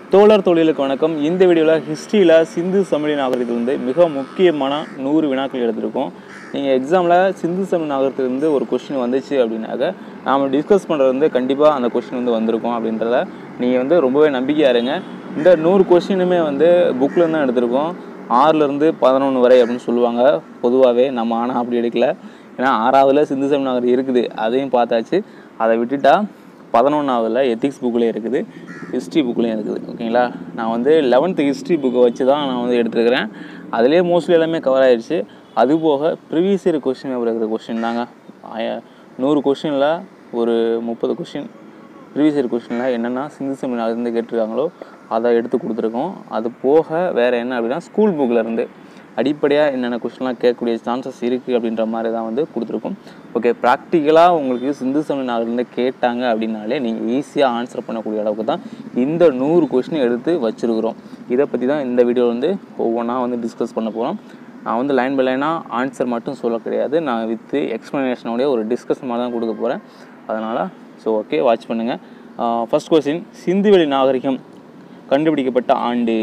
தோழர் தொழிலுக்கு வணக்கம் இந்த வீடியோவில் ஹிஸ்ட்ரியில் சிந்து சமவெளி நாகரிகத்திலிருந்து மிக முக்கியமான நூறு வினாக்கள் எடுத்திருக்கோம் நீங்கள் எக்ஸாமில் சிந்து சமவெளி நாகரிகத்திலிருந்து ஒரு கொஷின் வந்துச்சு அப்படின்னாக்க நாம் டிஸ்கஸ் பண்ணுறது வந்து கண்டிப்பாக அந்த கொஷின் வந்து வந்திருக்கும் அப்படின்றத நீங்கள் வந்து ரொம்பவே நம்பிக்கையாக இருங்க இந்த நூறு கொஷினுமே வந்து புக்கில் தான் எடுத்திருக்கோம் ஆறுலேருந்து பதினொன்று வரை அப்படின்னு சொல்லுவாங்க பொதுவாகவே நம்ம ஆனால் அப்படி எடுக்கல ஏன்னா ஆறாவதுல சிந்து சமவெளி நாகரிகம் இருக்குது அதையும் பார்த்தாச்சு அதை விட்டுட்டா பதினொன்றாவதுல எத்திக்ஸ் புக்லேயும் இருக்குது ஹிஸ்ட்ரி புக்லேயும் இருக்குது ஓகேங்களா நான் வந்து லெவன்த்து ஹிஸ்ட்ரி புக்கை வச்சு தான் நான் வந்து எடுத்துருக்கிறேன் அதுலேயே மோஸ்ட்லி எல்லாமே கவர் ஆயிடுச்சு அது போக ப்ரிவியஸ் இயர் கொஷின் பேப்பர் இருக்கிற கொஷின் தாங்க ஆய- நூறு கொஷினில் ஒரு முப்பது கொஷின் ப்ரீவியஸ் இயர் கொஷினில் என்னென்னா சிந்து செமினார் இருந்து கேட்டிருக்காங்களோ அதை எடுத்து கொடுத்துருக்கோம் அது போக வேறு என்ன அப்படின்னா ஸ்கூல் புக்கில் இருந்து அடிப்படையாக என்னென்ன கொஷின்லாம் கேட்கக்கூடிய சான்சஸ் இருக்குது அப்படின்ற மாதிரி தான் வந்து கொடுத்துருக்கோம் ஓகே ப்ராக்டிக்கலாக உங்களுக்கு சிந்து செமினார்லேருந்து கேட்டாங்க அப்படின்னாலே நீங்கள் ஈஸியாக ஆன்சர் பண்ணக்கூடிய அளவுக்கு தான் இந்த நூறு கொஷினை எடுத்து வச்சுருக்குறோம் இதை பற்றி தான் இந்த வீடியோ வந்து ஒவ்வொன்றா வந்து டிஸ்கஸ் பண்ண போகிறோம் நான் வந்து லைன் பை லைனாக ஆன்சர் மட்டும் சொல்ல கிடையாது நான் வித்து எக்ஸ்ப்ளனேஷனோடைய ஒரு டிஸ்கஷன் மாதிரி தான் கொடுக்க போகிறேன் அதனால் ஸோ ஓகே வாட்ச் பண்ணுங்கள் ஃபர்ஸ்ட் கொஸ்டின் சிந்துவெளி நாகரிகம் கண்டுபிடிக்கப்பட்ட ஆண்டு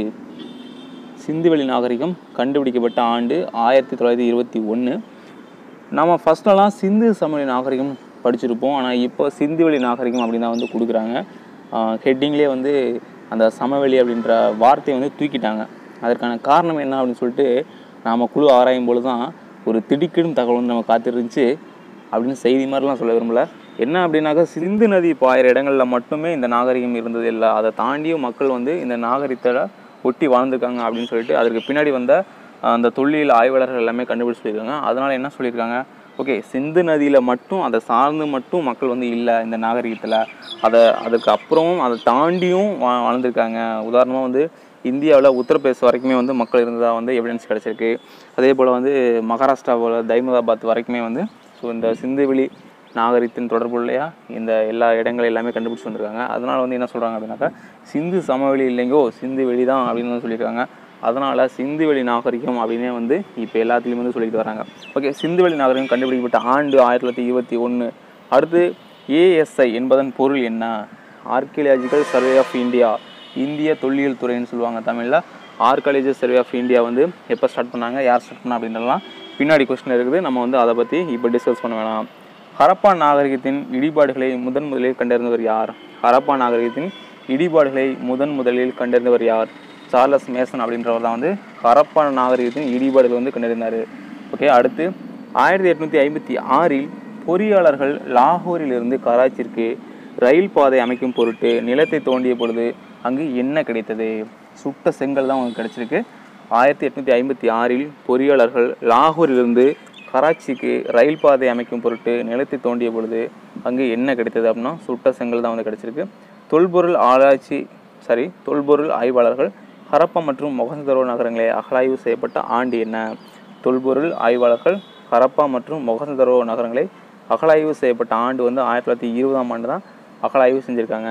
சிந்துவெளி நாகரிகம் கண்டுபிடிக்கப்பட்ட ஆண்டு ஆயிரத்தி தொள்ளாயிரத்தி இருபத்தி ஒன்று நம்ம ஃபஸ்ட்டெல்லாம் சிந்து சமவெளி நாகரிகம் படிச்சிருப்போம் ஆனால் இப்போ சிந்துவெளி நாகரிகம் அப்படின்னு தான் வந்து கொடுக்குறாங்க ஹெட்டிங்லேயே வந்து அந்த சமவெளி அப்படின்ற வார்த்தையை வந்து தூக்கிட்டாங்க அதற்கான காரணம் என்ன அப்படின்னு சொல்லிட்டு நாம் குழு ஆராயும் பொழுது தான் ஒரு திடுக்கிடும் தகவல் வந்து நம்ம காத்திருந்துச்சு அப்படின்னு செய்தி மாதிரிலாம் சொல்ல விரும்பல என்ன அப்படின்னாக்கா சிந்து நதி பாயிற இடங்களில் மட்டுமே இந்த நாகரிகம் இருந்தது இல்லை அதை தாண்டியும் மக்கள் வந்து இந்த நாகரிகத்தை ஒட்டி வாழ்ந்திருக்காங்க அப்படின்னு சொல்லிட்டு அதற்கு பின்னாடி வந்த அஹ், அந்த தொல்லியல் ஆய்வாளர்கள் எல்லாமே கண்டுபிடிச்சு சொல்லியிருக்காங்க அதனால் என்ன சொல்லியிருக்காங்க ஓகே சிந்து நதியில் மட்டும் அதை சார்ந்து மட்டும் மக்கள் வந்து இல்லை இந்த நாகரிகத்தில் அதை அதுக்கு அப்புறமும் அதை தாண்டியும் வா வாழ்ந்திருக்காங்க உதாரணமாக வந்து இந்தியாவில் உத்தரப்பிரதேச வரைக்குமே வந்து மக்கள் இருந்ததாக வந்து எவிடன்ஸ் கிடச்சிருக்கு அதே போல் வந்து மகாராஷ்டிராவில் தைமதாபாத் வரைக்குமே வந்து ஸோ இந்த சிந்துவெளி நாகரிகத்தின் தொடர்புள்ளையா இந்த எல்லா இடங்கள் எல்லாமே கண்டுபிடிச்சு வந்திருக்காங்க அதனால் வந்து என்ன சொல்கிறாங்க அப்படின்னாக்கா சிந்து சமவெளி இல்லைங்கோ சிந்து வெளி தான் அப்படின்னு வந்து சொல்லியிருக்காங்க அதனால் சிந்துவெளி நாகரிகம் அப்படின்னே வந்து இப்போ எல்லாத்துலேயும் வந்து சொல்லிட்டு வராங்க ஓகே சிந்துவெளி நாகரிகம் கண்டுபிடிக்கப்பட்ட ஆண்டு ஆயிரத்தி தொள்ளாயிரத்தி இருபத்தி ஒன்று அடுத்து ஏஎஸ்ஐ என்பதன் பொருள் என்ன ஆர்கியலாஜிக்கல் சர்வே ஆஃப் இந்தியா இந்திய தொல்லியல் துறைன்னு சொல்லுவாங்க தமிழில் ஆர்காலஜி சர்வே ஆஃப் இந்தியா வந்து எப்போ ஸ்டார்ட் பண்ணாங்க யார் ஸ்டார்ட் பண்ணா அப்படின்றலாம் பின்னாடி கொஸ்டின் இருக்குது நம்ம வந்து அதை பற்றி இப்போ டிஸ்கஸ் பண்ண வேணாம் ஹரப்பா நாகரிகத்தின் இடிபாடுகளை முதன் முதலில் கண்டறிந்தவர் யார் ஹரப்பா நாகரிகத்தின் இடிபாடுகளை முதன் முதலில் கண்டறிந்தவர் யார் சார்லஸ் மேசன் அப்படின்றவர் தான் வந்து ஹரப்பா நாகரிகத்தின் இடிபாடுகளை வந்து கண்டறிந்தார் ஓகே அடுத்து ஆயிரத்தி எட்நூற்றி ஐம்பத்தி ஆறில் பொறியாளர்கள் லாகூரிலிருந்து கராச்சிற்கு ரயில் பாதை அமைக்கும் பொருட்டு நிலத்தை தோண்டிய பொழுது அங்கு என்ன கிடைத்தது சுட்ட செங்கல் தான் உங்களுக்கு கிடைச்சிருக்கு ஆயிரத்தி எட்நூற்றி ஐம்பத்தி ஆறில் பொறியாளர்கள் லாகூரிலிருந்து கராச்சிக்கு ரயில் பாதை அமைக்கும் பொருட்டு நிலத்தை தோண்டிய பொழுது அங்கு என்ன கிடைத்தது அப்படின்னா சுட்ட செங்கல் தான் வந்து கிடைச்சிருக்கு தொல்பொருள் ஆராய்ச்சி சாரி தொல்பொருள் ஆய்வாளர்கள் ஹரப்பா மற்றும் மொகஞ்சதரோ நகரங்களை அகழாய்வு செய்யப்பட்ட ஆண்டு என்ன தொல்பொருள் ஆய்வாளர்கள் ஹரப்பா மற்றும் மொகஞ்சதரோ நகரங்களை அகழாய்வு செய்யப்பட்ட ஆண்டு வந்து ஆயிரத்தி தொள்ளாயிரத்தி இருபதாம் ஆண்டு தான் அகழாய்வு செஞ்சுருக்காங்க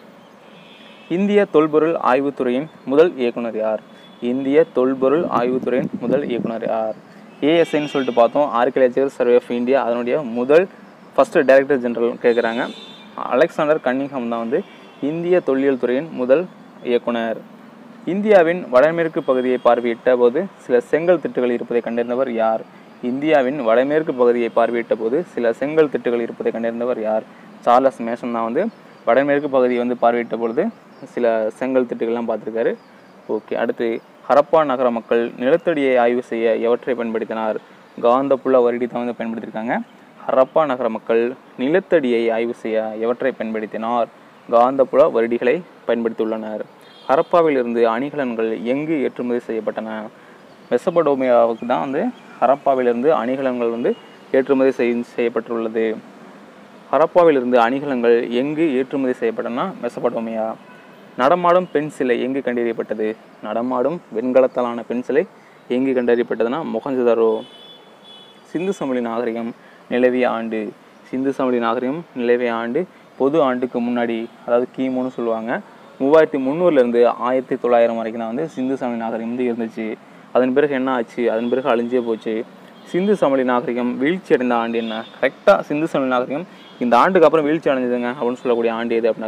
இந்திய தொல்பொருள் ஆய்வுத்துறையின் முதல் இயக்குனர் யார் இந்திய தொல்பொருள் ஆய்வுத்துறையின் முதல் இயக்குனர் யார் ஏஎஸ்ஐன்னு சொல்லிட்டு பார்த்தோம் ஆர்கியலாஜிக்கல் சர்வே ஆஃப் இந்தியா அதனுடைய முதல் ஃபஸ்ட்டு டைரக்டர் ஜெனரல் கேட்குறாங்க அலெக்சாண்டர் கன்னிங்ஹாம் தான் வந்து இந்திய தொல்லியல் துறையின் முதல் இயக்குனர் இந்தியாவின் வடமேற்கு பகுதியை பார்வையிட்ட போது சில செங்கல் திட்டுகள் இருப்பதை கண்டறிந்தவர் யார் இந்தியாவின் வடமேற்கு பகுதியை பார்வையிட்ட போது சில செங்கல் திட்டுகள் இருப்பதை கண்டறிந்தவர் யார் சார்லஸ் மேசன் தான் வந்து வடமேற்கு பகுதியை வந்து பார்வையிட்ட பொழுது சில செங்கல் திட்டுகள்லாம் பார்த்துருக்காரு ஓகே அடுத்து ஹரப்பா நகர மக்கள் நிலத்தடியை ஆய்வு செய்ய எவற்றை பயன்படுத்தினார் காந்தப்புல வருடி தான் வந்து பயன்படுத்தியிருக்காங்க ஹரப்பா நகர மக்கள் நிலத்தடியை ஆய்வு செய்ய எவற்றை பயன்படுத்தினார் காந்தப்புல வருடிகளை பயன்படுத்தியுள்ளனர் ஹரப்பாவிலிருந்து அணிகலன்கள் எங்கு ஏற்றுமதி செய்யப்பட்டன மெசபடோமியாவுக்கு தான் வந்து ஹரப்பாவிலிருந்து அணிகலன்கள் வந்து ஏற்றுமதி செய் செய்யப்பட்டுள்ளது ஹரப்பாவிலிருந்து அணிகலன்கள் எங்கு ஏற்றுமதி செய்யப்பட்டன மெசபடோமியா நடமாடும் பெண் சிலை எங்கு கண்டறியப்பட்டது நடமாடும் வெண்கலத்தாலான பெண் சிலை எங்கு கண்டறியப்பட்டதுன்னா மொகஞ்சதரோ சிந்து சமவெளி நாகரிகம் நிலவிய ஆண்டு சிந்து சமவெளி நாகரிகம் நிலவிய ஆண்டு பொது ஆண்டுக்கு முன்னாடி அதாவது கிமுன்னு சொல்லுவாங்க மூவாயிரத்தி முந்நூறுலேருந்து ஆயிரத்தி தொள்ளாயிரம் வரைக்கும் தான் வந்து சிந்து சமவெளி நாகரிகம் வந்து இருந்துச்சு அதன் பிறகு என்ன ஆச்சு அதன் பிறகு அழிஞ்சே போச்சு சிந்து சமவெளி நாகரிகம் வீழ்ச்சி அடைந்த ஆண்டு என்ன கரெக்டாக சிந்து சமவெளி நாகரிகம் இந்த ஆண்டுக்கு அப்புறம் வீழ்ச்சி அடைஞ்சதுங்க அப்படின்னு சொல்லக்கூடிய ஆண்டு எது அப்படின்னாக்க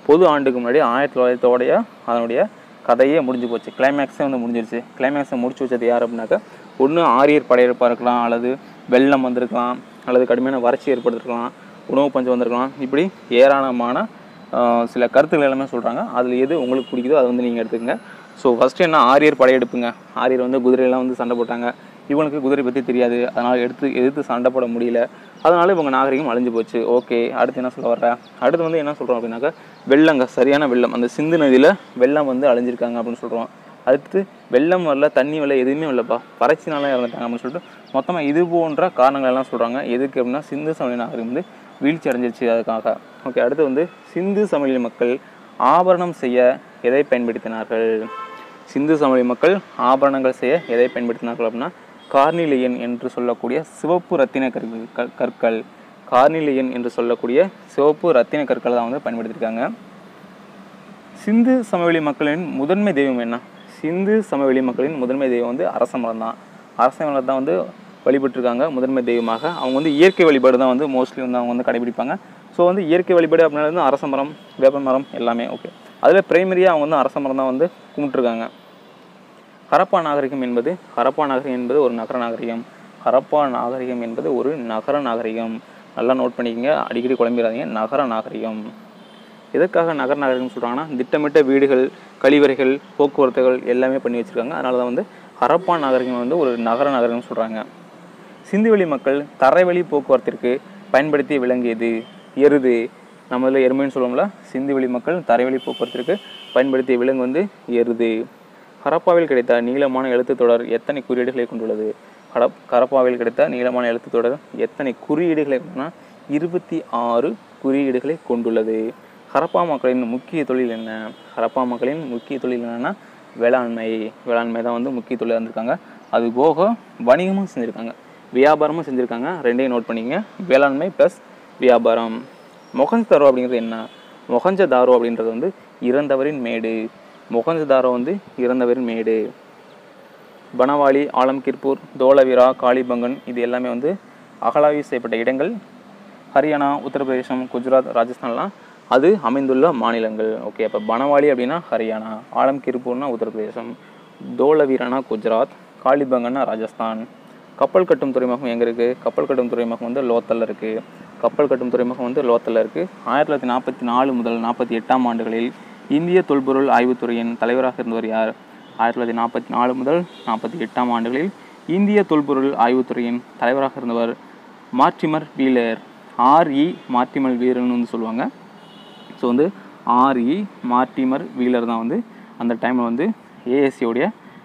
பொது ஆண்டுக்கு முன்னாடி ஆயிரத்தி தொள்ளாயிரத்தோடைய அதனுடைய கதையே முடிஞ்சு போச்சு கிளைமேக்ஸே வந்து முடிஞ்சிருச்சு கிளைமேக்ஸை முடிச்சு வச்சது யார் அப்படின்னாக்கா ஒன்று ஆரியர் படையெடுப்பாக இருக்கலாம் அல்லது வெள்ளம் வந்திருக்கலாம் அல்லது கடுமையான வறட்சி ஏற்படுத்திருக்கலாம் உணவு பஞ்சம் வந்திருக்கலாம் இப்படி ஏராளமான ஆஹ், சில கருத்துக்கள் எல்லாமே சொல்கிறாங்க அதில் எது உங்களுக்கு பிடிக்குதோ அதை வந்து நீங்கள் எடுத்துக்கங்க ஸோ ஃபஸ்ட்டு என்ன ஆரியர் படையெடுப்புங்க ஆரியர் வந்து குதிரையெல்லாம் வந்து சண்டை போட்டாங்க இவனுக்கு குதிரை பற்றி தெரியாது அதனால் எடுத்து எதிர்த்து சண்டை போட முடியல அதனால இவங்க நாகரிகம் அழிஞ்சு போச்சு ஓகே அடுத்து என்ன சொல்ல வர்ற அடுத்து வந்து என்ன சொல்கிறோம் அப்படின்னாக்கா வெள்ளங்க சரியான வெள்ளம் அந்த சிந்து நதியில் வெள்ளம் வந்து அழிஞ்சிருக்காங்க அப்படின்னு சொல்கிறோம் அடுத்து வெள்ளம் வரல தண்ணி வரல எதுவுமே இல்லைப்பா வறட்சினால இறந்துட்டாங்க அப்படின்னு சொல்லிட்டு மொத்தமாக இது போன்ற காரணங்கள் எல்லாம் சொல்கிறாங்க எதுக்கு அப்படின்னா சிந்து சமவெளி நாகரிகம் வந்து வீழ்ச்சி அடைஞ்சிருச்சு அதுக்காக ஓகே அடுத்து வந்து சிந்து சமவெளி மக்கள் ஆபரணம் செய்ய எதை பயன்படுத்தினார்கள் சிந்து சமவெளி மக்கள் ஆபரணங்கள் செய்ய எதை பயன்படுத்தினார்கள் அப்படின்னா கார்னிலியன் என்று சொல்லக்கூடிய சிவப்பு ரத்தின கற்கள் க- கற்கள் கார்னிலியன் என்று சொல்லக்கூடிய சிவப்பு ரத்தின கற்களை தான் வந்து பயன்படுத்தியிருக்காங்க சிந்து சமவெளி மக்களின் முதன்மை தெய்வம் என்ன சிந்து சமவெளி மக்களின் முதன்மை தெய்வம் வந்து அரச மரம் தான் அரச மரம் தான் வந்து வழிபட்டிருக்காங்க முதன்மை தெய்வமாக அவங்க வந்து இயற்கை வழிபாடு தான் வந்து மோஸ்ட்லி வந்து அவங்க வந்து கடைபிடிப்பாங்க ஸோ வந்து இயற்கை வழிபாடு அப்படின்னா வந்து அரச மரம் வேப்ப மரம் எல்லாமே ஓகே அதில் பிரைமரியாக அவங்க வந்து அரச மரம் தான் வந்து கும்பிட்டுருக்காங்க ஹரப்பா நாகரிகம் என்பது ஹரப்பா நாகரிகம் என்பது ஒரு நகர நாகரிகம் ஹரப்பா நாகரிகம் என்பது ஒரு நகர நாகரிகம் நல்லா நோட் பண்ணிக்கங்க அடிக்கடி குழம்பிடாதீங்க நகர நாகரிகம் எதற்காக நகர நாகரிகம் சொல்கிறாங்கன்னா திட்டமிட்ட வீடுகள் கழிவறைகள் போக்குவரத்துகள் எல்லாமே பண்ணி வச்சுருக்காங்க அதனால தான் வந்து ஹரப்பா நாகரிகம் வந்து ஒரு நகர நாகரிகம் சொல்கிறாங்க சிந்துவெளி மக்கள் தரைவழி போக்குவரத்திற்கு பயன்படுத்தி விளங்கியது எருது நம்ம இதில் எருமைன்னு சொல்லுவோம்ல சிந்துவெளி மக்கள் தரைவழி போக்குவரத்திற்கு பயன்படுத்திய விலங்கு வந்து எருது ஹரப்பாவில் கிடைத்த நீளமான எழுத்துத் தொடர் எத்தனை குறியீடுகளை கொண்டுள்ளது ஹரப் ஹரப்பாவில் கிடைத்த நீளமான எழுத்துத் தொடர் எத்தனை குறியீடுகளை கொண்டுனா இருபத்தி ஆறு குறியீடுகளை கொண்டுள்ளது ஹரப்பா மக்களின் முக்கிய தொழில் என்ன ஹரப்பா மக்களின் முக்கிய தொழில் என்னன்னா வேளாண்மை வேளாண்மை தான் வந்து முக்கிய தொழிலாக இருந்திருக்காங்க அது போக வணிகமும் செஞ்சுருக்காங்க வியாபாரமும் செஞ்சுருக்காங்க ரெண்டையும் நோட் பண்ணிக்கங்க வேளாண்மை ப்ளஸ் வியாபாரம் மொகஞ்சதாரோ அப்படிங்கிறது என்ன மொகஞ்சதாரோ அப்படின்றது வந்து இறந்தவரின் மேடு மொகஞ்சதாரோ வந்து இறந்தவரின் மேடு பனவாலி ஆலம்கிர்பூர் தோலவிரா காளிபங்கன் இது எல்லாமே வந்து அகழாய்வு செய்யப்பட்ட இடங்கள் ஹரியானா உத்தரப்பிரதேசம் குஜராத் ராஜஸ்தான்லாம் அது அமைந்துள்ள மாநிலங்கள் ஓகே அப்போ பனவாலி அப்படின்னா ஹரியானா ஆலம்கிர்பூர்னா உத்தரப்பிரதேசம் தோலவீரானா குஜராத் காளிபங்கன்னா ராஜஸ்தான் கப்பல் கட்டும் துறைமுகம் எங்கே இருக்குது கப்பல் கட்டும் துறைமுகம் வந்து லோத்தலில் இருக்குது கப்பல் கட்டும் துறைமுகம் வந்து லோத்தலில் இருக்குது ஆயிரத்தி தொள்ளாயிரத்தி நாற்பத்தி நாலு முதல் நாற்பத்தி எட்டாம் ஆண்டுகளில் இந்திய தொல்பொருள் ஆய்வுத்துறையின் தலைவராக இருந்தவர் யார் ஆயிரத்தி தொள்ளாயிரத்தி நாற்பத்தி நாலு முதல் நாற்பத்தி எட்டாம் ஆண்டுகளில் இந்திய தொல்பொருள் ஆய்வுத்துறையின் தலைவராக இருந்தவர் மார்டிமர் வீலர் ஆர்இ மார்டிமர் வீரர்னு வந்து சொல்லுவாங்க ஸோ வந்து ஆர்இ மார்டிமர் வீலர் தான் வந்து அந்த டைமில் வந்து ஏஎஸ்சியோடைய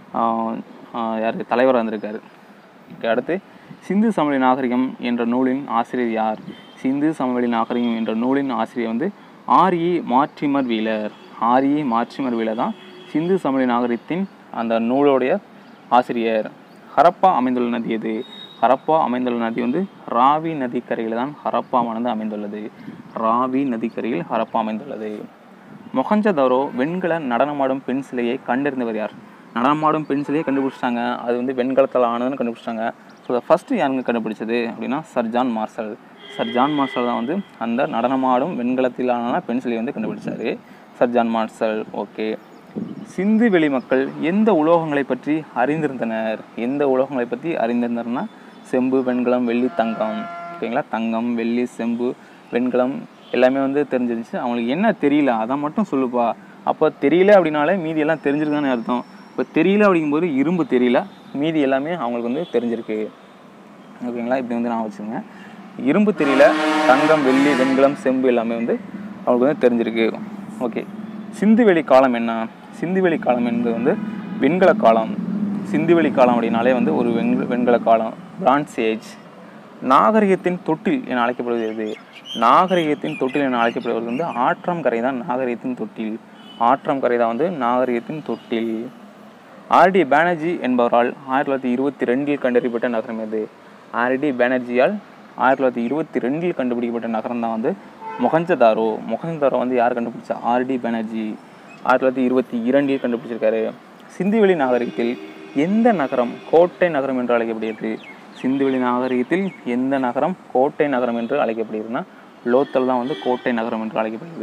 யார் தலைவராக இருந்திருக்காரு ஓகே அடுத்து சிந்து சமவெளி நாகரிகம் என்ற நூலின் ஆசிரியர் யார் சிந்து சமவெளி நாகரிகம் என்ற நூலின் ஆசிரியர் வந்து R E Mortimer Wheeler R E Mortimer Wheeler தான் சிந்து சமவெளி நாகரிகத்தின் அந்த நூலோடைய ஆசிரியர் ஹரப்பா அமைந்துள்ள நதி எது ஹரப்பா அமைந்துள்ள நதி வந்து ராவி நதிக்கரையில் தான் ஹரப்பாவானது அமைந்துள்ளது ராவி நதிக்கரையில் ஹரப்பா அமைந்துள்ளது மொஹஞ்சதாரோ வெண்கல நடனமாடும் பெண் சிலையை கண்டறிந்தவர் யார் நடனமாடும் பெண் சிலையை கண்டுபிடிச்சிட்டாங்க அது வந்து வெண்கலத்தால் ஆனதுன்னு கண்டுபிடிச்சிட்டாங்க ஸோ ஃபஸ்ட்டு யாருங்க கண்டுபிடிச்சது அப்படின்னா sir John Marshall sir John Marshall தான் வந்து அந்த நடனமாடும் வெண்கலத்திலான பெண் சிலையை வந்து கண்டுபிடிச்சாரு sir John Marshall okay Sindhu வெளி மக்கள் எந்த உலோகங்களை பற்றி அறிந்திருந்தனர் எந்த உலோகங்களை பற்றி அறிந்திருந்தனர்னா செம்பு வெண்கலம் வெள்ளி தங்கம் ஓகேங்களா தங்கம் வெள்ளி செம்பு வெண்கலம் எல்லாமே வந்து தெரிஞ்சிருந்துச்சு அவங்களுக்கு என்ன தெரியல அதை மட்டும் சொல்லுப்பா அப்போ தெரியல அப்படின்னாலே மீதி எல்லாம் தெரிஞ்சிருக்கான்னு அர்த்தம் இப்போ தெரியல அப்படிங்கும்போது இரும்பு தெரியல மீதி எல்லாமே அவங்களுக்கு வந்து தெரிஞ்சிருக்கு ஓகேங்களா இப்படி வந்து நான் வச்சுங்க இரும்பு தெரியல தங்கம் வெள்ளி வெண்கலம் செம்பு எல்லாமே வந்து அவங்களுக்கு வந்து தெரிஞ்சிருக்கு ஓகே சிந்துவெளி காலம் என்ன சிந்துவெளி காலம் என்பது வந்து வெண்கல காலம் சிந்துவெளி காலம் அப்படின்னாலே வந்து ஒரு வெண்க வெண்கல காலம் பிரான்ஸ் ஏஜ் நாகரிகத்தின் தொட்டில் என அழைக்கப்படுவது எது நாகரிகத்தின் தொட்டில் என அழைக்கப்படுவது வந்து ஆற்றம் கரை தான் நாகரிகத்தின் தொட்டில் ஆற்றம் கரை தான் வந்து நாகரிகத்தின் தொட்டில் ஆர்டி பானர்ஜி என்பவரால் ஆயிரத்தி தொள்ளாயிரத்தி இருபத்தி ரெண்டில் கண்டறியப்பட்ட நகரம் எது ஆர்டி பானர்ஜியால் ஆயிரத்தி தொள்ளாயிரத்தி இருபத்தி ரெண்டில் கண்டுபிடிக்கப்பட்ட நகரம் தான் வந்து மொஹஞ்சதாரோ மொஹஞ்சதாரோ வந்து யார் கண்டுபிடிச்சா ஆர்டி பானர்ஜி ஆயிரத்தி தொள்ளாயிரத்தி இருபத்தி இரண்டில் கண்டுபிடிச்சிருக்காரு சிந்துவெளி நாகரிகத்தில் எந்த நகரம் கோட்டை நகரம் என்று அழைக்கப்படுகிறது சிந்துவெளி நாகரிகத்தில் எந்த நகரம் கோட்டை நகரம் என்று அழைக்கப்படுகிறதுனா லோத்தல் தான் வந்து கோட்டை நகரம் என்று அழைக்கப்படுகிறது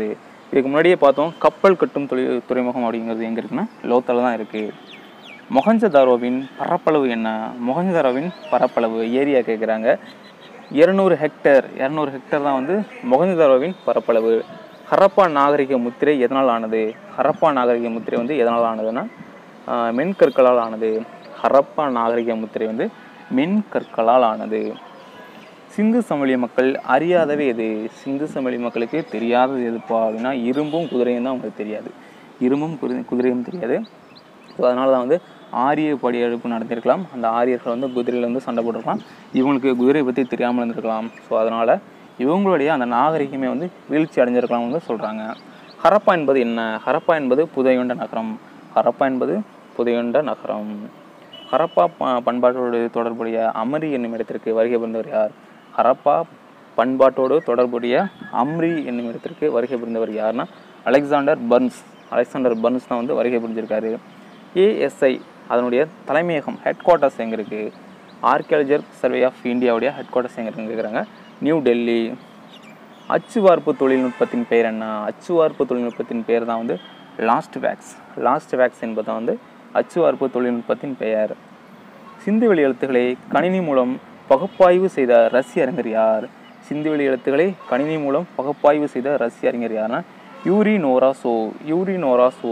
இதுக்கு முன்னாடியே பார்த்தோம் கப்பல் கட்டும் தொழில் துறைமுகம் அப்படிங்கிறது எங்கே இருக்குன்னா லோத்தல தான் இருக்குது மொஹஞ்சதாரோவின் பரப்பளவு என்ன மொஹஞ்சதாரோவின் பரப்பளவு ஏரியா கேட்குறாங்க இரநூறு ஹெக்டேர் இரநூறு ஹெக்டேர் தான் வந்து மொஹஞ்சதாரோவின் பரப்பளவு ஹரப்பா நாகரிக முத்திரை எதனால் ஆனது ஹரப்பா நாகரிக முத்திரை வந்து எதனால் ஆனதுன்னா ஆஹ், மென்கற்களால் ஆனது ஹரப்பா நாகரிக முத்திரை வந்து மென்கற்களால் ஆனது சிந்து சமவெளி மக்கள் அறியாதவே எது சிந்து சமவெளி மக்களுக்கு தெரியாதது எதுப்பா அப்படின்னா இரும்பும் குதிரையும் தான் அவங்களுக்கு தெரியாது இரும்பும் குதிரை குதிரையும் தெரியாது ஸோ அதனால தான் வந்து ஆரிய படையெடுப்பு நடந்திருக்கலாம் அந்த ஆரியர்கள் வந்து குதிரையில் வந்து சண்டை போட்டிருக்கலாம் இவங்களுக்கு குதிரையை பற்றி தெரியாமல் இருந்திருக்கலாம் ஸோ அதனால் இவங்களுடைய அந்த நாகரிகமே வந்து வீழ்ச்சி அடைஞ்சிருக்கலாம் வந்து சொல்கிறாங்க ஹரப்பா என்பது என்ன ஹரப்பா என்பது புதையுண்ட நகரம் ஹரப்பா என்பது புதையுண்ட நகரம் ஹரப்பா ப- பண்பாட்டோடு தொடர்புடைய அமரி என்னும் இடத்திற்கு வருகை புரிந்தவர் யார் ஹரப்பா பண்பாட்டோடு தொடர்புடைய அம்ரி என்னும் இடத்திற்கு வருகை புரிந்தவர் யாருன்னா அலெக்சாண்டர் பர்ன்ஸ் அலெக்சாண்டர் பர்ன்ஸ் தான் வந்து வருகை புரிஞ்சிருக்காரு ஏஎஸ்ஐ அதனுடைய தலைமையகம் ஹெட் குவார்ட்டர்ஸ் எங்கே இருக்குது ஆர்கியாலஜர் சர்வே ஆஃப் இந்தியாவுடைய ஹெட் குவார்ட்டர்ஸ் எங்கே இருக்குன்னு கேட்குறாங்க நியூ டெல்லி அச்சுவார்ப்பு தொழில்நுட்பத்தின் பெயர் என்ன அச்சுவார்ப்பு தொழில்நுட்பத்தின் பெயர் தான் வந்து லாஸ்ட் வேக்ஸ் லாஸ்ட் வேக்ஸ் என்பது தான் வந்து அச்சுவார்ப்பு தொழில்நுட்பத்தின் பெயர் சிந்துவெளி எழுத்துக்களை கணினி மூலம் பகுப்பாய்வு செய்த ரஷ்ய அறிஞர் யார் சிந்துவெளி எழுத்துக்களை கணினி மூலம் பகுப்பாய்வு செய்த ரஷ்ய அறிஞர் யாருன்னா யூரி நோராசோ யூரி நோராசோ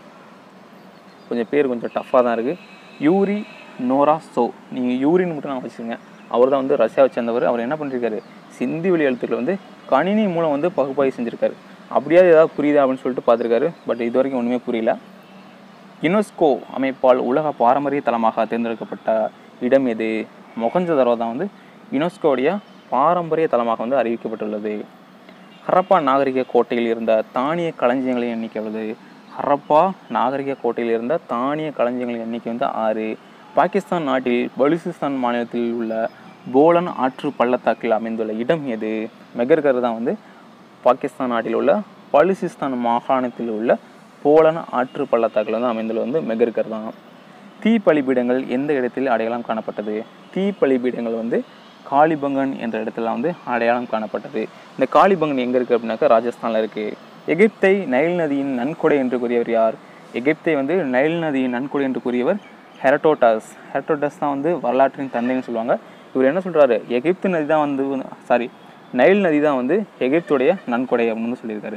கொஞ்சம் பேர் கொஞ்சம் டஃப்பாக தான் இருக்குது யூரி நோரா சோ நீங்கள் யூரின்னு மட்டும் நான் வச்சுக்கோங்க அவர் தான் வந்து ரஷ்யாவை சேர்ந்தவர் அவர் என்ன பண்ணியிருக்காரு சிந்தி வழி எழுத்துக்களை வந்து கணினி மூலம் வந்து பகுப்பாய்வு செஞ்சுருக்காரு அப்படியாவது ஏதாவது புரியுதா அப்படின்னு சொல்லிட்டு பார்த்துருக்காரு பட் இது வரைக்கும் ஒன்றுமே புரியல யுனெஸ்கோ அமைப்பால் உலக பாரம்பரிய தலமாக தேர்ந்தெடுக்கப்பட்ட இடம் எது மொகஞ்சதரோ தான் வந்து யுனெஸ்கோவுடைய பாரம்பரிய தலமாக வந்து அறிவிக்கப்பட்டுள்ளது ஹரப்பா நாகரிக கோட்டையில் இருந்த தானிய களஞ்சியங்களின் எண்ணிக்கை எவ்வளவு ஹரப்பா நாகரிக கோட்டையில் இருந்த தானிய களஞ்சியங்களின் எண்ணிக்கை வந்து ஆறு பாகிஸ்தான் நாட்டில் பலுசிஸ்தான் மாநிலத்தில் உள்ள போலன் ஆற்று பள்ளத்தாக்கில் அமைந்துள்ள இடம் எது மெகர்கர் தான் வந்து பாகிஸ்தான் நாட்டில் உள்ள பலுசிஸ்தான் மாகாணத்தில் உள்ள போலன் ஆற்று பள்ளத்தாக்கில் வந்து அமைந்துள்ள வந்து மெகர்கர் தான் தீ பலிபீடங்கள் எந்த இடத்தில் அடையாளம் காணப்பட்டது தீ பலிபீடங்கள் வந்து காளிபங்கன் என்ற இடத்துல வந்து அடையாளம் காணப்பட்டது இந்த காளிபங்கன் எங்கே இருக்குது அப்படின்னாக்கா ராஜஸ்தானில் இருக்குது எகிப்தை நைல் நதியின் நன்கொடை என்று கூறியவர் யார் எகிப்தை வந்து நைல் நதியின் நன்கொடை என்று கூறியவர் ஹெரட்டோட்டாஸ் ஹெரட்டோட்டாஸ் தான் வந்து வரலாற்றின் தந்தைன்னு சொல்லுவாங்க இவர் என்ன சொல்றாரு எகிப்து நதி தான் வந்து சாரி நைல் நதி தான் வந்து எகிப்துடைய நன்கொடை அப்படின்னு சொல்லியிருக்காரு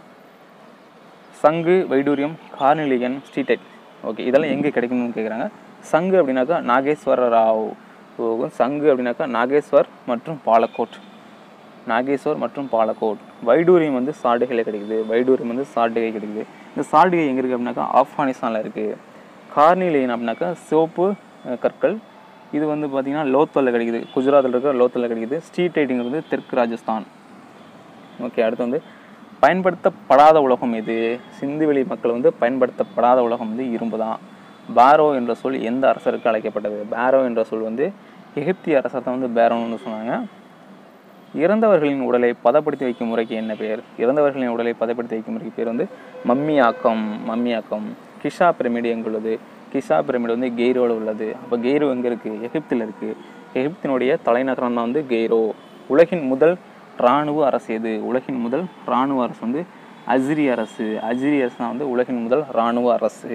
சங்கு வைடூரியம் கார்னிலியன் ஸ்ட்ரீடைட் ஓகே இதெல்லாம் எங்கே கிடைக்கணும்னு கேட்குறாங்க சங்கு அப்படின்னாக்கா நாகேஸ்வர ராவ் ஸோ சங்கு அப்படின்னாக்கா நாகேஸ்வர் மற்றும் பாலக்கோட் நாகேஸ்வர் மற்றும் பாலக்கோட் வைடூரியம் வந்து சால்டுகையில் கிடைக்குது வைடூரியம் வந்து சால்டுகை கிடைக்குது இந்த சால்டுகை எங்கே இருக்குது அப்படின்னாக்கா ஆப்கானிஸ்தானில் இருக்குது கார்னிலியன் அப்படின்னாக்கா சிவப்பு அஹ், கற்கள் இது வந்து பார்த்திங்கன்னா லோத்தலில் கிடைக்குது குஜராத்தில் இருக்கிற லோத்தலில் கிடைக்குது ஸ்ட்ரீட் ரைட்டிங் வந்து தெற்கு ராஜஸ்தான் ஓகே அடுத்து வந்து பயன்படுத்தப்படாத உலகம் எது சிந்துவெளி மக்கள் வந்து பயன்படுத்தப்படாத உலகம் வந்து இரும்பு தான் பாரோ என்ற சொல் எந்த அரசருக்கு அழைக்கப்பட்டது பாரோ என்ற சொல் வந்து எகிப்திய அரசர் தான் வந்து பேரோன்னு சொன்னாங்க இறந்தவர்களின் உடலை பதப்படுத்தி வைக்கும் முறைக்கு என்ன பெயர் இறந்தவர்களின் உடலை பதப்படுத்தி வைக்கும் முறைக்கு பேர் வந்து மம்மியாக்கம் மம்மியாக்கம் கிஷா பிரமிடு எங்கே உள்ளது கிஷா பிரமிடு வந்து கெய்ரோவில் உள்ளது அப்போ கெய்ரோ எங்கே இருக்குது எகிப்தில் இருக்குது எகிப்தினுடைய தலைநகரம் தான் வந்து கெய்ரோ உலகின் முதல் இராணுவ அரசு எது உலகின் முதல் இராணுவ அரசு வந்து அஜ்ரி அரசு அஜ்ரி அரசு தான் வந்து உலகின் முதல் இராணுவ அரசு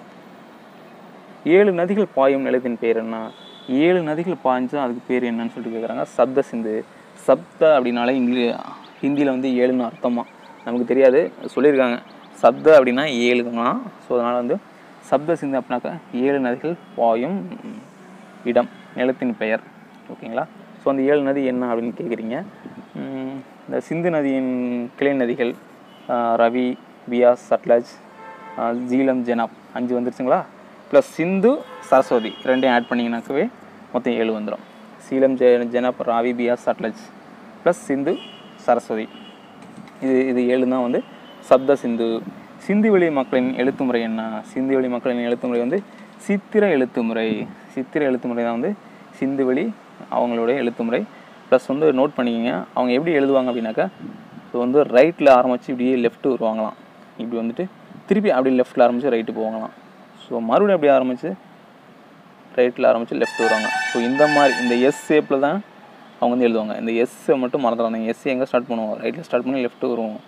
ஏழு நதிகள் பாயும் நிலத்தின் பேர் என்ன ஏழு நதிகள் பாய்ஞ்சா அதுக்கு பேர் என்னன்னு சொல்லிட்டு கேட்குறாங்க சப்த சிந்து சப்த அப்படின்னாலே இங்கிலீ ஹிந்தியில் வந்து ஏழுன்னு அர்த்தமா நமக்கு தெரியாது சொல்லியிருக்காங்க சப்த அப்படின்னா ஏழு தான் ஸோ அதனால் வந்து சப்த சிந்து அப்படின்னாக்கா ஏழு நதிகள் பாயும் இடம் நிலத்தின் பெயர் ஓகேங்களா ஸோ அந்த ஏழு நதி என்ன அப்படின்னு கேட்குறீங்க உம், இந்த சிந்து நதியின் கிளை நதிகள் ஆஹ், ரவி பியாஸ் சட்லஜ் ஆஹ், ஜீலம் ஜெனாப் அஞ்சு வந்துருச்சுங்களா ப்ளஸ் சிந்து சரஸ்வதி ரெண்டையும் ஆட் பண்ணிங்கனாக்கவே மொத்தம் ஏழு வந்துடும் சீலம் ஜெ ஜெனாப் ராவி பியாஸ் சட்லஜ் ப்ளஸ் சிந்து சரஸ்வதி இது இது ஏழு தான் வந்து சப்த சிந்து சிந்துவெளி மக்களின் எழுத்து முறை என்ன சிந்துவெளி மக்களின் எழுத்து முறை வந்து சித்திர எழுத்து முறை சித்திர எழுத்து முறை தான் வந்து சிந்துவெளி அவங்களுடைய எழுத்து முறை ப்ளஸ் வந்து நோட் பண்ணிக்கங்க அவங்க எப்படி எழுதுவாங்க அப்படின்னாக்கா இப்போ வந்து ரைட்டில் ஆரம்பித்து இப்படியே லெஃப்ட் வருவாங்களாம் இப்படி வந்துட்டு திருப்பி அப்படி லெஃப்ட்டில் ஆரம்பித்து ரைட்டு போவாங்களாம் ஸோ மறுபடியும் அப்படி ஆரம்பித்து ரைட்டில் ஆரம்பித்து லெஃப்ட் வருவாங்க ஸோ இந்த மாதிரி இந்த எஸ் ஷேப்பில் தான் அவங்க வந்து எழுதுவாங்க இந்த எஸ்ஸை மட்டும் மறந்துடாங்க எஸ் எங்கே ஸ்டார்ட் பண்ணுவோம் ரைட்டில் ஸ்டார்ட் பண்ணி லெஃப்ட் வருவோம்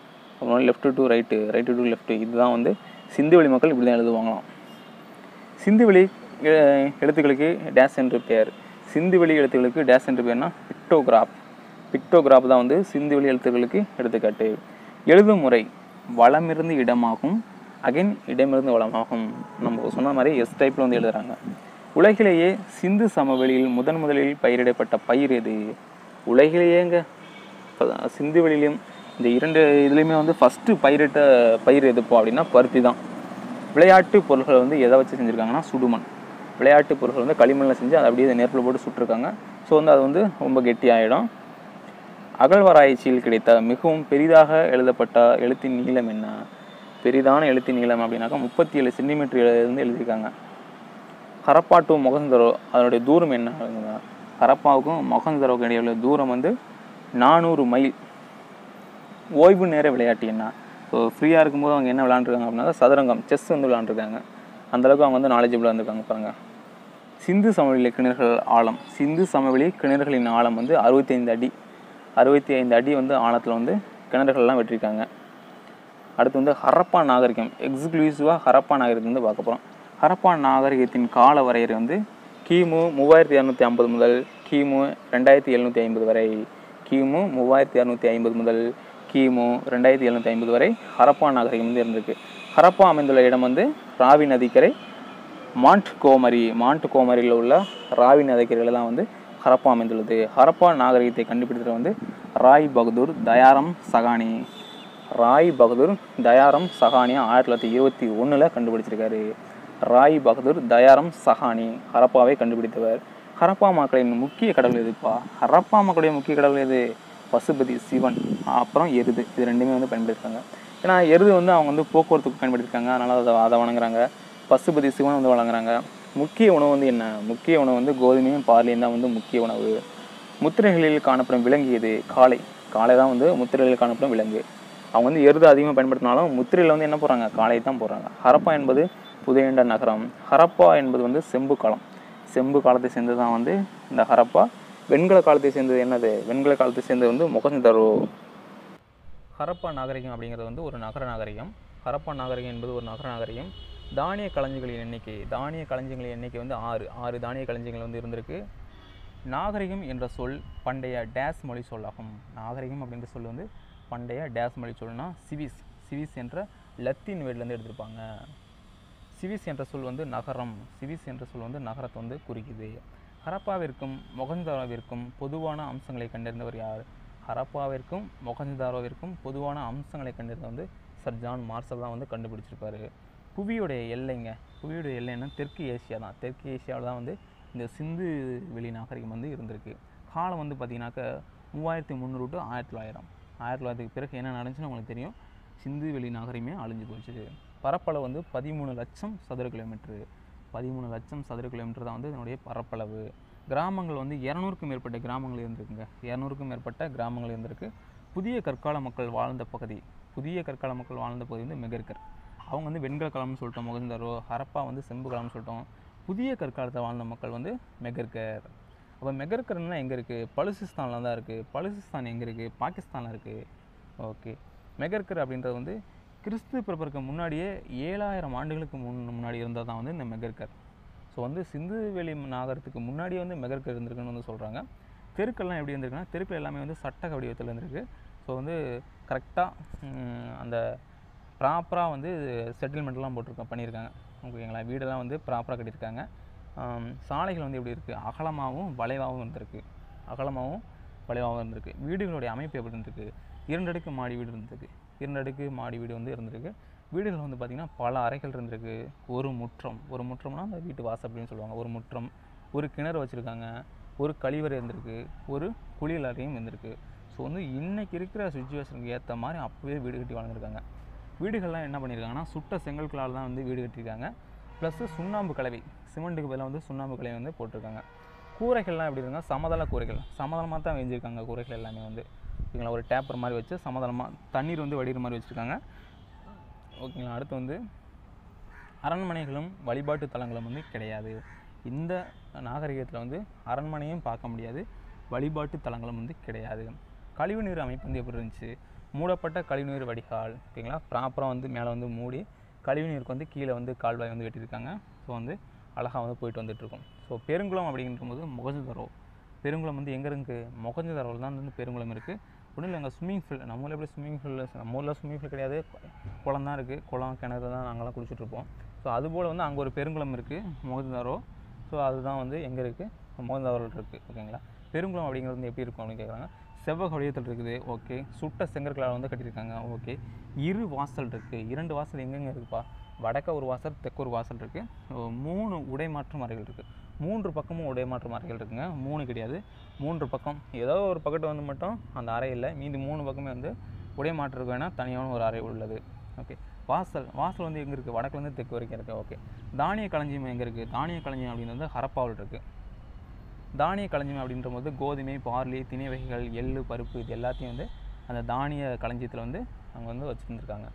அப்புறம் left to right right to left இதுதான் வந்து சிந்து வெளி மக்கள் இப்படி தான் எழுதுவாங்களாம் சிந்து வெளி எ- எழுத்துக்களுக்கு டேஸ் என்று பெயர் சிந்து வெளி எழுத்துக்களுக்கு டேஸ் என்று பெயர்னா பிக்டோகிராப் பிக்டோகிராப் தான் வந்து சிந்து வெளி எழுத்துக்களுக்கு எடுத்துக்காட்டு எழுதும் முறை வளமிருந்து இடமாகும் அகைன் இடமிருந்து வளமாகும் நம்ம சொன்ன மாதிரி எஸ் டைப்பில் வந்து எழுதுறாங்க உலகிலேயே சிந்து சமவெளியில் முதன் முதலில் பயிரிடப்பட்ட பயிர் எது உலகிலேயேங்க இப்ப சிந்து வெளியிலும் இந்த இரண்டு இதுலேயுமே வந்து ஃபஸ்ட்டு பயிரிட்ட பயிர் எதுப்போ அப்படின்னா பருத்தி தான் விளையாட்டு பொருள்களை வந்து எதை வச்சு செஞ்சுருக்காங்கன்னா சுடுமண் விளையாட்டு பொருட்கள் வந்து களிமண்ணில் செஞ்சு அதை அப்படியே நெருப்பில் போட்டு சுட்டிருக்காங்க ஸோ வந்து அது வந்து ரொம்ப கெட்டியாயிடும் அகழ்வாராய்ச்சியில் கிடைத்த மிகவும் பெரிதாக எழுதப்பட்ட எழுத்தின் நீளம் என்ன பெரிதான எழுத்தின் நீளம் அப்படின்னாக்கா முப்பத்தி ஏழு சென்டிமீட்டர் இருந்து எழுதியிருக்காங்க ஹரப்பா டு மொகந்தரோ அதனுடைய தூரம் என்ன அப்படின்னா, ஹரப்பாவுக்கும் மொகந்தரோவுக்கும் இடையே உள்ள தூரம் வந்து நானூறு மைல் ஓய்வு நேர விளையாட்டு என்ன ஸோ ஃப்ரீயாக இருக்கும்போது அவங்க என்ன விளாண்டுருக்காங்க அப்படின்னா சதுரங்கம் செஸ் வந்து விளாண்டுருக்காங்க அந்தளவுக்கு அவங்க வந்து நாலேஜபிளாக இருந்திருக்காங்க பாருங்க சிந்து சமவெளி கிணறுகள் ஆழம் சிந்து சமவெளி கிணறுகளின் ஆழம் வந்து அறுபத்தைந்து அடி அறுபத்தி ஐந்து அடி வந்து ஆழத்தில் வந்து கிணறுகள்லாம் வெட்டியிருக்காங்க அடுத்து வந்து ஹரப்பா நாகரிகம் எக்ஸ்க்ளூசிவாக ஹரப்பா நாகரிகம் வந்து பார்க்க போகிறோம் ஹரப்பா நாகரிகத்தின் கால வரையறை வந்து கிமு மூவாயிரத்தி இரநூத்தி ஐம்பது முதல் கிமு ரெண்டாயிரத்தி எழுநூற்றி ஐம்பது வரை கிமு மூவாயிரத்தி இரநூத்தி ஐம்பது முதல் கிமு ரெண்டாயிரத்தி எழுநூற்றி ஐம்பது வரை ஹரப்பா நாகரிகம் வந்து இருந்திருக்கு ஹரப்பா அமைந்துள்ள இடம் வந்து ராவி நதிக்கரை மாண்ட் கோமரி மாண்ட் கோமரியில் உள்ள ராவி நதிக்கரையில் தான் வந்து ஹரப்பா அமைந்துள்ளது ஹரப்பா நாகரிகத்தை கண்டுபிடித்தது வந்து ராய் பகதூர் தயாரம் சகானி ராய் பகதூர் தயாரம் சஹானியா ஆயிரத்தி தொள்ளாயிரத்தி இருபத்தி ஒன்றில் கண்டுபிடிச்சிருக்காரு ராய் பகதூர் தயாரம் சஹானி ஹரப்பாவை கண்டுபிடித்தவர் ஹரப்பா மக்களின் முக்கிய கடவுள் எதுப்பா ஹரப்பா மக்களுடைய முக்கிய கடவுள் எது பசுபதி சிவன் அப்புறம் எருது இது ரெண்டுமே வந்து பயன்படுத்திருக்காங்க ஏன்னா எருது வந்து அவங்க வந்து போக்குவரத்துக்கு பயன்படுத்திருக்காங்க அதனால் அதை அதை வணங்குறாங்க பசுபதி சிவன் வந்து வழங்குறாங்க முக்கிய உணவு வந்து என்ன முக்கிய உணவு வந்து கோதுமையும் பார்லியும் தான் வந்து முக்கிய உணவு முத்திரைகளில் காணப்படும் விலங்கு எது காளை காளை தான் வந்து முத்திரைகளில் காணப்படும் விலங்கு அவங்க வந்து எருது அதிகமாக பயன்படுத்தினாலும் முத்திரையில் வந்து என்ன போடுறாங்க காளை தான் போடுறாங்க ஹரப்பா என்பது புதையண்ட நகரம் ஹரப்பா என்பது வந்து செம்பு காலம் செம்பு காலத்தை சேர்ந்தது தான் வந்து இந்த ஹரப்பா வெண்கல காலத்தை சேர்ந்தது என்னது வெண்கல காலத்தை சேர்ந்தது வந்து மொகஞ்சதரோ ஹரப்பா நாகரிகம் அப்படிங்கிறது வந்து ஒரு நகர நாகரிகம் ஹரப்பா நாகரிகம் என்பது ஒரு நகர நாகரிகம் தானிய களஞ்சியங்களின் எண்ணிக்கை தானிய களஞ்சியங்களின் எண்ணிக்கை வந்து ஆறு ஆறு தானிய களஞ்சியங்கள் வந்து இருந்திருக்கு நாகரிகம் என்ற சொல் பண்டைய டேஸ் மொழி சொல்லாகும் நாகரிகம் அப்படின்ற சொல் வந்து பண்டைய டேஸ் மொழி சொல்னா சிவிஸ் சிவிஸ் என்ற லத்தீன் வேர்ட்லேருந்து எடுத்திருப்பாங்க சிவிஸ் என்ற சொல் வந்து நகரம் சிவிஸ் என்ற சொல் வந்து நகரத்தை வந்து குறிக்குது ஹரப்பாவிற்கும் மொகஞ்சதாரோவிற்கும் பொதுவான அம்சங்களை கண்டறிந்தவர் யார் ஹரப்பாவிற்கும் மொகஞ்சதாரோவிற்கும் பொதுவான அம்சங்களை கண்டறிந்த வந்து சர் ஜான் மார்சல் தான் வந்து கண்டுபிடிச்சிருப்பாரு புவியுடைய எல்லைங்க புவியுடைய எல்லைன்னா தெற்கு ஏசியா தான் தெற்கு ஏசியாவில் தான் வந்து இந்த சிந்து வெளி நாகரிகம் வந்து இருந்திருக்கு காலம் வந்து பார்த்தீங்கன்னாக்க மூவாயிரத்தி முந்நூறு டு ஆயிரத்தி தொள்ளாயிரம் ஆயிரத்தி தொள்ளாயிரத்துக்கு பிறகு என்ன நடந்துச்சுன்னு உங்களுக்கு தெரியும் சிந்து வெளி நாகரிகமே அழிஞ்சு போச்சு பரப்பளவு வந்து பதிமூணு லட்சம் சதுர கிலோமீட்டரு பதிமூணு லட்சம் சதுர கிலோமீட்டர் தான் வந்து இதனுடைய பரப்பளவு கிராமங்கள் வந்து இரநூறுக்கும் மேற்பட்ட கிராமங்கள் இருந்திருக்குங்க இரநூறுக்கும் மேற்பட்ட கிராமங்கள் இருந்திருக்கு புதிய கற்கால மக்கள் வாழ்ந்த பகுதி புதிய கற்கால மக்கள் வாழ்ந்த பகுதி வந்து மெகர்கர் அவங்க வந்து வெண்கல காலம்னு சொல்லிட்டோம் மொகந்தரோ ஹரப்பா வந்து செம்பு காலம்னு சொல்லிட்டோம் புதிய கற்காலத்தில் வாழ்ந்த மக்கள் வந்து மெகர்கர் அப்போ மெகர்கர்னா எங்கே இருக்குது பலுசிஸ்தானில் தான் இருக்குது பலுசிஸ்தான் எங்கே இருக்குது பாகிஸ்தானில் இருக்குது ஓகே மெகர்கர் அப்படின்றது வந்து கிறிஸ்து பிறப்பதற்கு முன்னாடியே ஏழாயிரம் ஆண்டுகளுக்கு முன் முன்னாடி இருந்தது தான் வந்து இந்த மெகர்கர் ஸோ வந்து சிந்து வெளி நாகரத்துக்கு முன்னாடியே வந்து மெகர்கர் இருந்திருக்குன்னு வந்து சொல்கிறாங்க தெருக்கள்லாம் எப்படி இருந்திருக்குன்னா தெருக்கள் எல்லாமே வந்து சட்டக வடிவத்தில் இருந்திருக்கு ஸோ வந்து கரெக்டாக அந்த ப்ராப்பராக வந்து செட்டில்மெண்ட்லாம் போட்டிருக்க பண்ணியிருக்காங்க ஓகேங்களா வீடெல்லாம் வந்து ப்ராப்பராக கட்டியிருக்காங்க ஆம், சாலைகள் வந்து எப்படி இருக்குது அகலமாகவும் வளைவாகவும் இருந்திருக்கு அகலமாகவும் வளைவாகவும் இருந்திருக்கு வீடுகளுடைய அமைப்பு எப்படி இருந்திருக்கு இரண்டு அடுக்கு மாடி வீடு இருந்திருக்கு இரண்டு அடுக்கு மாடி வீடு வந்து இருந்திருக்கு வீடுகள் வந்து பார்த்திங்கன்னா பல அறைகள் இருந்திருக்கு ஒரு முற்றம் ஒரு முற்றம்னா அந்த வீட்டு வாசல் அப்படின்னு சொல்லுவாங்க ஒரு முற்றம் ஒரு கிணறு வச்சுருக்காங்க ஒரு கழிவறை இருந்திருக்கு ஒரு குளியல் அறையும் இருந்திருக்கு ஸோ வந்து இன்னைக்கு இருக்கிற சுச்சுவேஷனுக்கு ஏற்ற மாதிரி அப்போவே வீடு கட்டி வாழ்ந்துருக்காங்க வீடுகள்லாம் என்ன பண்ணியிருக்காங்கன்னா சுட்ட செங்கற்களால் தான் வந்து வீடு கட்டியிருக்காங்க ப்ளஸ்ஸு சுண்ணாம்பு கலவை சிமெண்ட்டுக்கு பதிலாக வந்து சுண்ணாம்பு கலவை வந்து போட்டிருக்காங்க கூரைகள்லாம் எப்படி இருக்குன்னா சமதள கூரைகள் சமதளமாக தான் வெஞ்சிருக்காங்க கூரைகள் எல்லாமே வந்து ஓகேங்களா ஒரு டேப்பர் மாதிரி வச்சு சமதளமாக தண்ணீர் வந்து வடிகிற மாதிரி வச்சுருக்காங்க ஓகேங்களா அடுத்து வந்து அரண்மனைகளும் வழிபாட்டு தலங்களும் வந்து கிடையாது இந்த நாகரிகத்தில் வந்து அரண்மனையும் பார்க்க முடியாது வழிபாட்டு தலங்களும் வந்து கிடையாது கழிவுநீர் அமைப்பு வந்து எப்படி இருந்துச்சு மூடப்பட்ட கழிவுநீர் வடிகால் ஓகேங்களா ப்ராப்பராக வந்து மேலே வந்து மூடி கழிவுநீருக்கு வந்து கீழே வந்து கால்வாய் வந்து வெட்டியிருக்காங்க ஸோ வந்து அழகாக வந்து போயிட்டு வந்துட்டுருக்கும் ஸோ பெருங்குளம் அப்படின்ற போது முகஜதரோ பெருங்குளம் வந்து எங்கே இருக்குது முகஞ்சதரோவில் தான் வந்து பெருங்குளம் இருக்குது ஒன்றும் இல்லை எங்கள் ஸ்விம்மிங் ஃபீல் நம்ம ஊரில் எப்படி ஸ்விம்மிங் ஃபீல் நம்ம ஊரில் ஸ்விம்மிங் ஃபீல் கிடையாது குளம் தான் இருக்குது குளம் கிணறு தான் நாங்கள்லாம் குளிச்சுட்ருப்போம் ஸோ அதுபோல் வந்து அங்கே ஒரு பெருங்குளம் இருக்குது முகஞ்சதாரோ ஸோ அதுதான் வந்து எங்கே இருக்குது முகஞ்சதாரோவில் இருக்குது ஓகேங்களா பெருங்குளம் அப்படிங்கிறது வந்து எப்படி இருக்கும் அப்படின்னு கேட்குறாங்க செவ்வக வடிவத்தில் இருக்குது ஓகே சுட்ட செங்கற்களால் வந்து கட்டியிருக்காங்க ஓகே இரு வாசல் இருக்குது இரண்டு வாசல் எங்கெங்கே இருக்குப்பா வடக்க ஒரு வாசல் தெற்கு ஒரு வாசல் இருக்குது மூணு உடைமாற்று மறைகள் இருக்குது மூன்று பக்கமும் உடைமாற்று மறைகள் இருக்குங்க மூணு கிடையாது மூன்று பக்கம் ஏதோ ஒரு பக்கத்து வந்து மட்டும் அந்த அறையில் மீதி மூணு பக்கமே வந்து உடைமாற்றுக்கு வேணால் தனியான ஒரு அறை உள்ளது ஓகே வாசல் வாசல் வந்து எங்கே இருக்குது வடக்குலேருந்து தெற்கு வரைக்கும் இருக்குது ஓகே தானிய களஞ்சியம் எங்கே இருக்குது தானிய களஞ்சியம் அப்படின்னு வந்து ஹரப்பாவில் இருக்குது தானிய களஞ்சியம் அப்படின்ற போது கோதுமை பார்லி திணை வகைகள் எள்ளு பருப்பு இது எல்லாத்தையும் வந்து அந்த தானிய களஞ்சியத்தில் வந்து அங்கே வந்து வச்சுருந்துருக்காங்க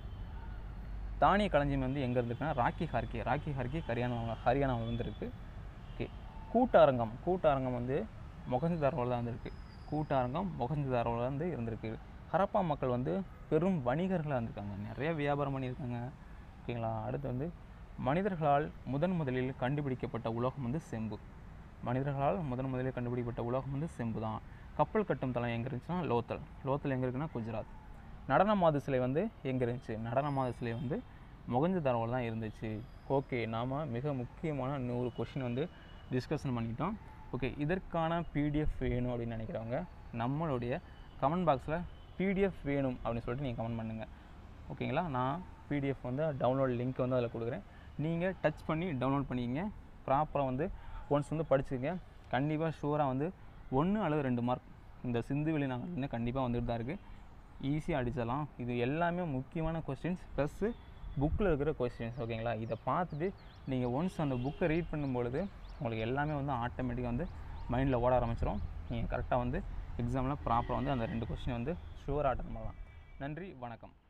தானிய களஞ்சியம் வந்து எங்கே இருந்துருக்குன்னா ராக்கி ஹார்கி ராக்கி ஹார்கி ஹரியானா ஹரியானாவில் வந்து இருக்குது ஓகே கூட்டரங்கம் கூட்டரங்கம் வந்து மொகஞ்சதாரோவில் தான் இருந்திருக்கு கூட்டரங்கம் மொகஞ்சதாரோவில் வந்து இருந்திருக்கு ஹரப்பா மக்கள் வந்து பெரும் வணிகர்களாக இருந்திருக்காங்க நிறைய வியாபாரம் பண்ணியிருக்காங்க ஓகேங்களா அடுத்து வந்து மனிதர்களால் முதன் முதலில் கண்டுபிடிக்கப்பட்ட உலோகம் வந்து செம்பு மனிதர்களால் முதன் முதலில் கண்டுபிடிக்கப்பட்ட உலோகம் வந்து செம்பு தான் கப்பல் கட்டும் தளம் எங்கே இருந்துச்சுன்னா லோத்தல் லோத்தல் எங்கே இருக்குன்னா குஜராத் நடன மாது சிலை வந்து எங்கே இருந்துச்சு நடன மாது சிலை வந்து மொகஞ்சதாரோவில் தான் இருந்துச்சு ஓகே நாம் மிக முக்கியமான நூறு கொஷின் வந்து டிஸ்கஷன் பண்ணிட்டோம் ஓகே இதற்கான பிடிஎஃப் வேணும் அப்படின்னு நினைக்கிறவங்க நம்மளுடைய கமெண்ட் பாக்ஸில் பிடிஎஃப் வேணும் அப்படின்னு சொல்லிட்டு நீங்கள் கமெண்ட் பண்ணுங்கள் ஓகேங்களா நான் பிடிஎஃப் வந்து டவுன்லோட் லிங்க் வந்து அதில் கொடுக்குறேன் நீங்கள் டச் பண்ணி டவுன்லோட் பண்ணிக்கிங்க ப்ராப்பராக வந்து ஒன்ஸ் வந்து படிச்சுக்கங்க கண்டிப்பாக ஷூராக வந்து ஒன்று அல்லது ரெண்டு மார்க் இந்த சிந்து வெளி நாங்கள் வந்து கண்டிப்பாக வந்துட்டு தான் இருக்குது ஈஸியாக அடிச்சிடலாம் இது எல்லாமே முக்கியமான கொஸ்டின்ஸ் ப்ளஸ்ஸு புக்கில் இருக்கிற கொஸ்டின்ஸ் ஓகேங்களா இதை பார்த்துட்டு நீங்கள் ஒன்ஸ் அந்த புக்கை ரீட் பண்ணும்பொழுது உங்களுக்கு எல்லாமே வந்து ஆட்டோமேட்டிக்காக வந்து மைண்டில் ஓட ஆரம்பிச்சிடும் நீங்கள் கரெக்டாக வந்து எக்ஸாமில் ப்ராப்பராக வந்து அந்த ரெண்டு கொஸ்டின் வந்து ஷுவராக அட்டன் பண்ணலாம் நன்றி வணக்கம்